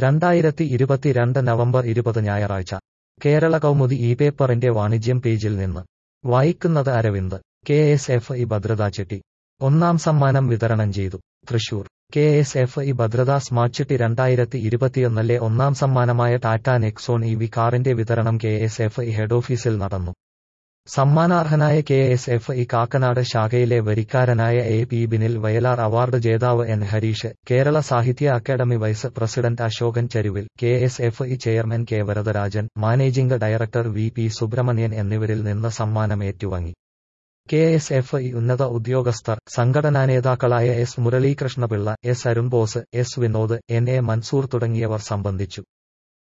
രണ്ടായിരത്തി ഇരുപത്തിരണ്ട് നവംബർ ഇരുപത് ഞായറാഴ്ച കേരള കൗമുദി ഈ പേപ്പറിന്റെ വാണിജ്യം പേജിൽ നിന്ന് വായിക്കുന്നത് Aravind K S F E Bhadratha ചിട്ടി ഒന്നാം സമ്മാനം വിതരണം ചെയ്തു Thrissur K S F E Bhadratha smart ചിട്ടി രണ്ടായിരത്തി ഇരുപത്തിയൊന്നിലെ ഒന്നാം സമ്മാനമായ ടാറ്റ നെക്സോൺ ഇ വി കാറിന്റെ വിതരണം K S F E head ഓഫീസിൽ നടന്നു സമ്മാനാർഹനായ K S F E Kakkanad ശാഖയിലെ വരിക്കാരനായ A P Binil Vayalar award ജേതാവ് N Harish Kerala Sahitya Akademi vice president Ashokan Charuvil K S F E chairman K Varadarajan managing director V P Subrahmanyan എന്നിവരിൽ നിന്ന് സമ്മാനം ഏറ്റുവാങ്ങി കെ എസ് എഫ് ഇ ഉന്നത ഉദ്യോഗസ്ഥർ സംഘടനാ നേതാക്കളായ S Muralikrishnapillai S Arunbose S Vinod N A Mansoor തുടങ്ങിയവർ സംബന്ധിച്ചു